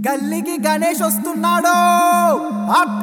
గల్లీకి గణేష్ వస్తున్నాడు అట్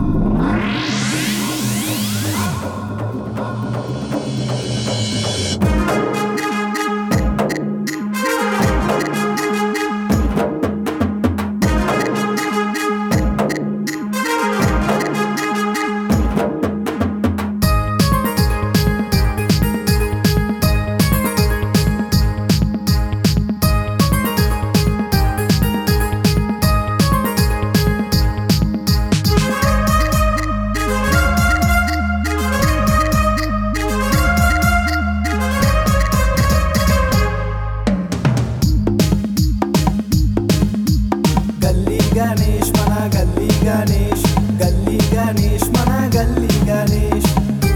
గల్లీ గణేష్ మన గల్లీ గణేష్ గల్లీ గణేష్ మన గల్లీ గణేష్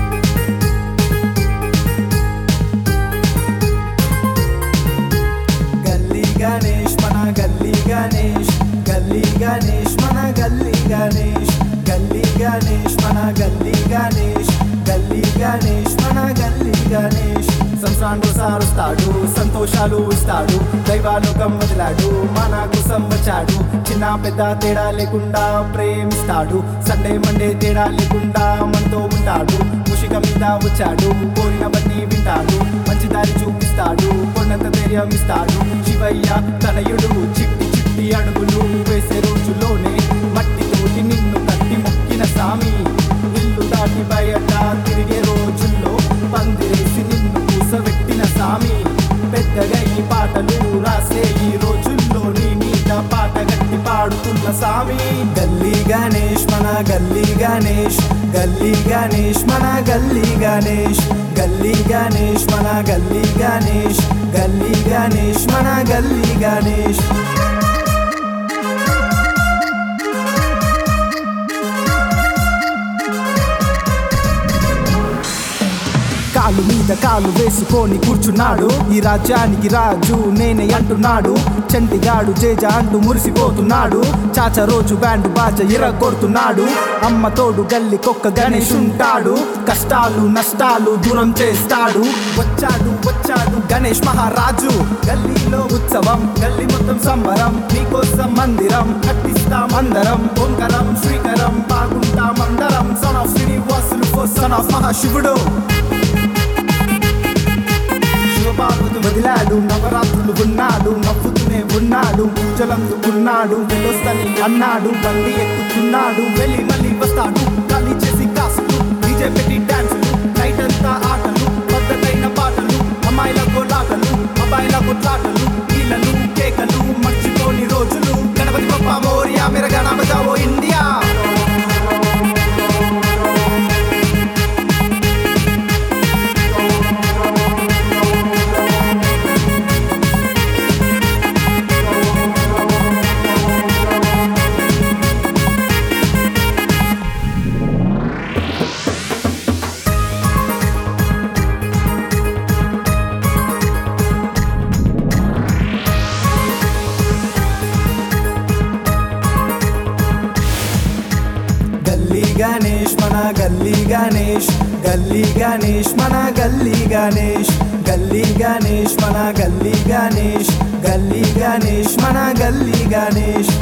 గల్లీ గణేష్ మన గల్లీ గణేష్ గల్లీ గణేష్ మన గల్లీ గణేష్ గల్లీ గణేష్ మన గల్లీ గణేష్ గల్లీ గణేష్ మన గల్లీ గణేష్ సంసాండు సారుస్తాడు సంతోషాలు ఇస్తాడు దైవానుకం వదిలాడు మన కోసం వచ్చాడు చిన్న పెద్ద తేడా లేకుండా ప్రేమిస్తాడు సండే మండే తేడా లేకుండా మనతో ఉంటాడు ముషిక మీద వచ్చాడు కోరినవన్నీ వింటాడు మంచి దారి చూపిస్తాడు కొండంత ధైర్యం ఇస్తాడు శివయ్య తనయుడు చిట్టి చిట్టి అడుగులు వేసే రోజుల్లోనే మట్టితోటి నిన్ను కట్టి మొక్కిన సామి ఇల్లు దాటి బయట తిరిగే రోజుల్లో పందిరేసి నిన్ను కూసబెట్టిన సామి పెద్దగా ఈ పాటలు రాసే ఈ రోజుల్లో నీ మీద పాట గట్టి పాడుతున్న సామి గల్లీ గణేష్ మన గల్లీ గణేష్ గల్లీ గణేష్ మన గల్లీ గణేష్ గల్లీ గణేష్ మన గల్లీ గణేష్ గల్లీ గణేష్ మన గల్లీ గణేష్ కాలు మీద కాలు వేసుకొని కూర్చున్నాడు ఈ రాజ్యానికి రాజు నేనే అంటున్నాడు చంటిగాడు జేజ అంటూ మురిసిపోతున్నాడు చాచ రోజు బ్యాండ్ బాజ ఇరగొడుతున్నాడు అమ్మ తోడు గల్లి కొక్క గణేష్ ఉంటాడు కష్టాలు నష్టాలు దూరం చేస్తాడు వచ్చాడు వచ్చాడు గణేష్ మహారాజు గల్లీలో ఉత్సవం గల్లీ మొత్తం సంబరం నీకోసం మందిరం కట్టిస్తాం అందరం ఓంకరం శ్రీకరం బాగుంటాం అందరం son of Srinivasulu son of మహాశివుడు శివపార్వతి వదిలాడు నవరాత్రులు ఉన్నాడు నవ్వుతూనే ఉన్నాడు పూజలందుకున్నాడు వెళ్ళొస్తని అన్నాడు బండి ఎక్కుతున్నాడు వెళ్ళి మళ్ళీ వస్తాడు ఖాళీ చేసి కాసులు డీజే పెట్టి డాన్సులు నైట్ అంతా ఆటలు పద్ధతైన పాటలు అమ్మాయిల కోలాటలు అబ్బాయిల కొట్లాటలు కీలలు కేకలు మర్చిపోని రోజులు గణపతి బప్ప మోరియా మెర గణపతావో ఇండియా గల్లీ గణేష్ మన గల్లీ గణేష్ గల్లీ గణేష్ మన గల్లీ గణేష్ గల్లీ గణేష్ మన గల్లీ గణేష్ గల్లీ గణేష్ మన గల్లీ గణేష్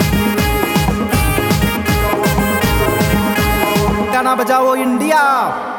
गाना बजाओ इंडिया